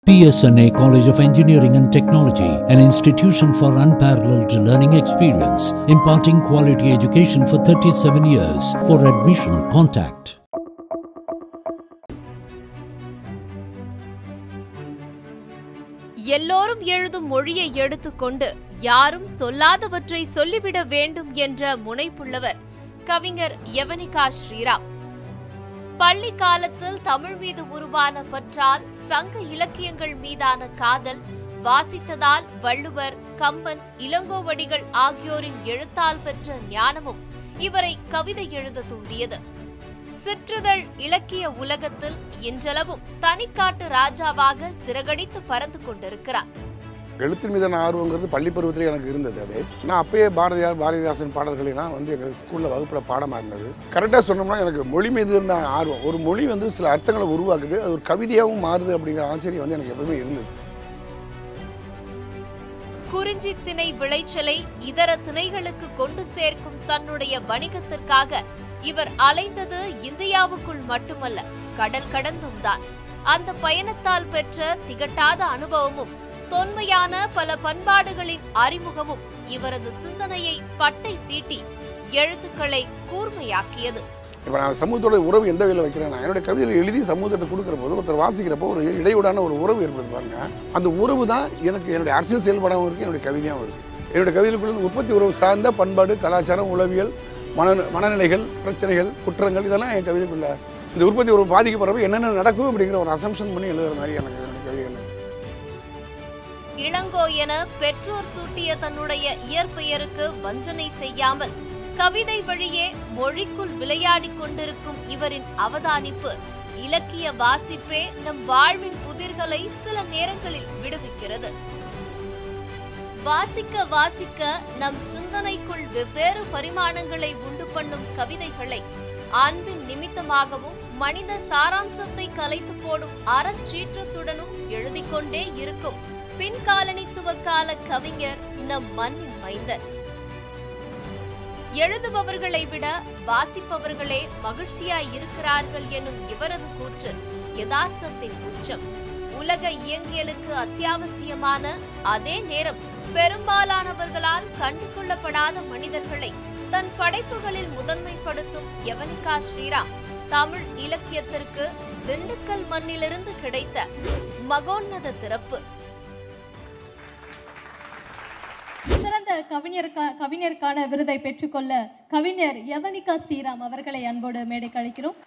PSNA College of Engineering and Technology, an institution for unparalleled learning experience, imparting quality education for 37 years. For admission, contact எல்லோரும் எழுதும் மொழியை எடுத்துக்கொண்டு யாரும் சொல்லாதவற்றை சொல்லிவிட வேண்டும் என்ற முனைப்புள்ளவர் கவிஞர் யவனிகா ஸ்ரீராம் பள்ளி காலத்தில் தமிழ் மீது உருவான பற்றால் சங்க இலக்கியங்கள் மீதான காதல் வாசித்ததால் வள்ளுவர் கம்பன் இளங்கோவடிகள் ஆகியோரின் எழுத்தால் பெற்ற ஞானமும் இவரை கவிதை எழுத தூண்டியது சிற்றுதழ் இலக்கிய உலகத்தில் இன்றளவும் தனிக்காட்டு ராஜாவாக சிறகடித்து பறந்து கொண்டிருக்கிறார் எழுத்தின் மீதான ஆர்வங்கிறது பள்ளி பருவத்திலே எனக்கு இருந்தது அது நான் அப்பயே பாரதியார் பாரதிதாசன் பாடல்களெல்லாம் வந்து எங்கள் ஸ்கூலில் வகுப்பில் பாடமாக இருந்தது கரெக்டாக சொன்னோம்னா எனக்கு மொழி மீது இருந்த ஆர்வம் ஒரு மொழி வந்து சில அர்த்தங்களை உருவாக்குது அது ஒரு கவிதையாகவும் மாறுது அப்படிங்கிற ஆச்சரியம் வந்து எனக்கு எப்பவுமே இருந்தது குறிஞ்சி திணை விளைச்சலை இதர திணைகளுக்கு கொண்டு சேர்க்கும் தன்னுடைய வணிகத்திற்காக இவர் அலைந்தது இந்தியாவுக்குள் மட்டுமல்ல கடல் கடந்தும் தான் அந்த பயணத்தால் பெற்ற திகட்டாத அனுபவமும் தொன்மையான பல பண்பாடுகளின் அறிமுகமும் இவரது சிந்தனையை பட்டை தீட்டி எழுத்துக்களை கூர்மையாக்கியது இப்போ நான் சமூகத்தோட உறவு எந்த வகையில் வைக்கிறேன்னா என்னுடைய கவிதையில் எழுதி சமூகத்தை கொடுக்குற போது ஒருத்தர் வாசிக்கிறப்போ ஒரு இடையூடான ஒரு உறவு ஏற்படுது பாருங்க அந்த உறவு தான் எனக்கு என்னுடைய அரசியல் செயல்பாடாகவும் இருக்குது என்னுடைய கவிதையாகவும் இருக்குது என்னுடைய கவிதைக்குள்ள உற்பத்தி உறவு சார்ந்த பண்பாடு கலாச்சாரம் உளவியல் மன மனநிலைகள் பிரச்சனைகள் குற்றங்கள் இதெல்லாம் என் கவிதைக்குள்ள இந்த உற்பத்தி உறவு பாதிக்கப்படுறப்ப என்னென்ன நடக்கும் அப்படிங்கிற ஒரு அசம்ஷன் பண்ணி எழுதுற மாதிரி எனக்கு என்னுடைய கவிதைகள் இளங்கோ என பெற்றோர் சூட்டிய தன்னுடைய இயற்பெயருக்கு வஞ்சனை செய்யாமல் கவிதை வழியே மொழிக்குள் விளையாடிக் கொண்டிருக்கும் இவரின் அவதானிப்பு இலக்கிய வாசிப்பே நம் வாழ்வின் புதிர்களை சில நேரங்களில் விடுவிக்கிறது வாசிக்க வாசிக்க நம் சிந்தனைக்குள் வெவ்வேறு பரிமாணங்களை உண்டு பண்ணும் கவிதைகளை அன்பின் நிமித்தமாகவும் மனித சாராம்சத்தை கலைத்து போடும் அறச்சீற்றத்துடனும் எழுதிக் கொண்டே இருக்கும் பின்காலனித்துவ கால கவிஞர் நம் மண்ணின் மைந்தர் எழுதுபவர்களை விட வாசிப்பவர்களே மகிழ்ச்சியாய் இருக்கிறார்கள் எனும் இவரது கூற்று யதார்த்தத்தின் உச்சம் உலக இயங்கியலுக்கு அத்தியாவசியமான அதே நேரம் பெரும்பாலானவர்களால் கண்டு கொள்ளப்படாத மனிதர்களை தன் படைப்புகளில் முதன்மைப்படுத்தும் யவனிகா ஸ்ரீராம் தமிழ் இலக்கியத்திற்கு திண்டுக்கல் மண்ணிலிருந்து கிடைத்த மகோன்னத திறப்பு சிறந்த கவிஞருக்கா கவிஞருக்கான விருதை பெற்றுக்கொள்ள கவிஞர் யவனிகா ஸ்ரீராம் அவர்களை அன்போடு மேடைக்கு அழைக்கிறோம்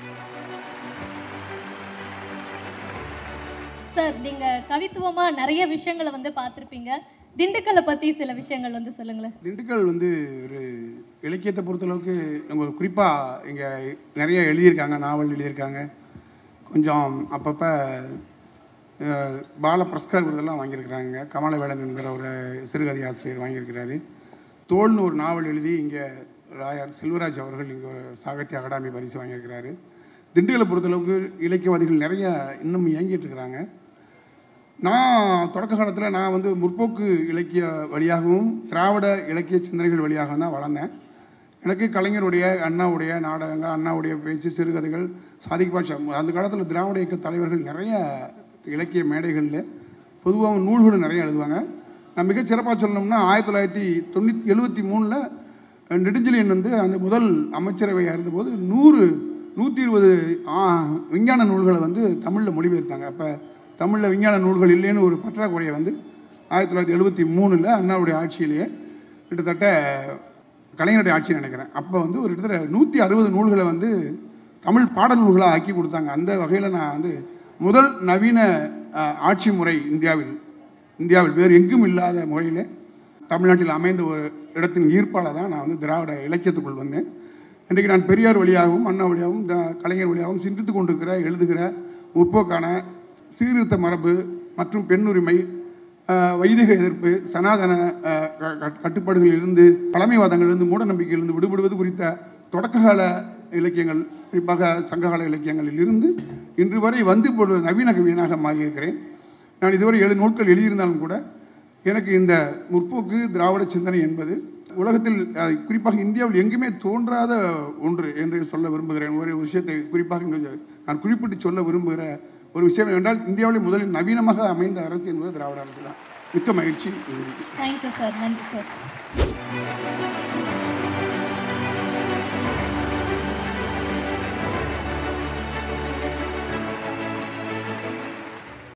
சார் நீங்க கவித்துவமா நிறைய விஷயங்களை வந்து பார்த்திருப்பீங்க திண்டுக்கல்லை பத்தி சில விஷயங்கள் வந்து சொல்லுங்களேன் திண்டுக்கல் வந்து ஒரு இலக்கியத்தை பொறுத்தளவுக்கு நம்ம ஒரு குறிப்பாக இங்கே நிறைய எழுதியிருக்காங்க நாவல் எழுதியிருக்காங்க கொஞ்சம் அப்பப்போ அஹ், பால புரஸ்கார் விருதெல்லாம் வாங்கியிருக்கிறாங்க கமலவேடன் என்கிற ஒரு சிறுகதை ஆசிரியர் வாங்கியிருக்கிறாரு தோல்னு ஒரு நாவல் எழுதி இங்கே ராயர் செல்வராஜ் அவர்கள் இங்கே ஒரு சாகித்ய அகாடமி பரிசு வாங்கியிருக்கிறாரு திண்டுக்கலை பொறுத்தளவுக்கு இலக்கியவாதிகள் நிறைய இன்னும் இயங்கிட்டு இருக்கிறாங்க நான் தொடக்க காலத்தில் நான் வந்து முற்போக்கு இலக்கிய வழியாகவும் திராவிட இலக்கிய சிந்தனைகள் வழியாகவும் தான் வளர்ந்தேன் எனக்கு கலைஞருடைய அண்ணாவுடைய நாடகங்கள் அண்ணாவுடைய பேச்சு சிறுகதைகள் சாதிக் பாட்சா அந்த காலத்தில் திராவிட இயக்க தலைவர்கள் நிறைய இலக்கிய மேடைகளில் பொதுவாக நூல்களும் நிறைய எழுதுவாங்க நான் மிகச் சிறப்பாக சொல்லணும்னா ஆயிரத்தி தொள்ளாயிரத்தி தொண்ணூற்றி எழுபத்தி மூணில் நெடுஞ்செழியன் வந்து அந்த முதல் அமைச்சரவையாக இருந்தபோது நூறு நூற்றி இருபது விஞ்ஞான நூல்களை வந்து தமிழில் மொழிபெயர்த்தாங்க அப்போ தமிழில் விஞ்ஞான நூல்கள் இல்லைன்னு ஒரு பற்றாக்குறையை வந்து ஆயிரத்தி தொள்ளாயிரத்தி எழுபத்தி மூணில் அண்ணாவுடைய ஆட்சியிலேயே கிட்டத்தட்ட கலைஞருடைய ஆட்சி நினைக்கிறேன் அப்போ வந்து ஒரு கிட்டத்தட்ட நூற்றி அறுபது நூல்களை வந்து தமிழ் பாடல் நூல்களாக ஆக்கி கொடுத்தாங்க அந்த வகையில் நான் வந்து முதல் நவீன அஹ், ஆட்சி முறை இந்தியாவில் இந்தியாவில் வேறு எங்கும் இல்லாத முறையில் தமிழ்நாட்டில் அமைந்த ஒரு இடத்தின் ஈர்ப்பால் தான் நான் வந்து திராவிட இலக்கியத்துக்குள் வந்தேன் இன்றைக்கு நான் பெரியார் வழியாகவும் அண்ணா வழியாகவும் த- கலைஞர் வழியாகவும் சிந்தித்து கொண்டிருக்கிற எழுதுகிற முற்போக்கான சீர்திருத்த மரபு மற்றும் பெண்ணுரிமை ஆஹ், வைதிக எதிர்ப்பு சனாதன ஆஹ், க- க- கட்டுப்பாடுகளிலிருந்து பழமைவாதங்களிலிருந்து மூட நம்பிக்கையிலிருந்து விடுபடுவது குறித்த தொடக்ககால இலக்கியங்கள் குறிப்பாக சங்ககால இலக்கியங்களில் இருந்து இன்று வரை வந்து இப்பொழுது நவீன கவிஞனாக மாறியிருக்கிறேன் நான் இதுவரை ஏழு நூல்கள் எழுதியிருந்தாலும் கூட எனக்கு இந்த முற்போக்கு திராவிட சிந்தனை என்பது உலகத்தில் அஹ், குறிப்பாக இந்தியாவில் எங்குமே தோன்றாத ஒன்று என்று சொல்ல விரும்புகிறேன் ஒரு விஷயத்தை குறிப்பாக இங்கு நான் குறிப்பிட்டு சொல்ல விரும்புகிற ஒரு விஷயம் என்றால் இந்தியாவிலே முதலில் நவீனமாக அமைந்த அரசு என்பது திராவிட அரசு தான் மிக்க மகிழ்ச்சி தேங்க்யூ சார் நன்றி சார்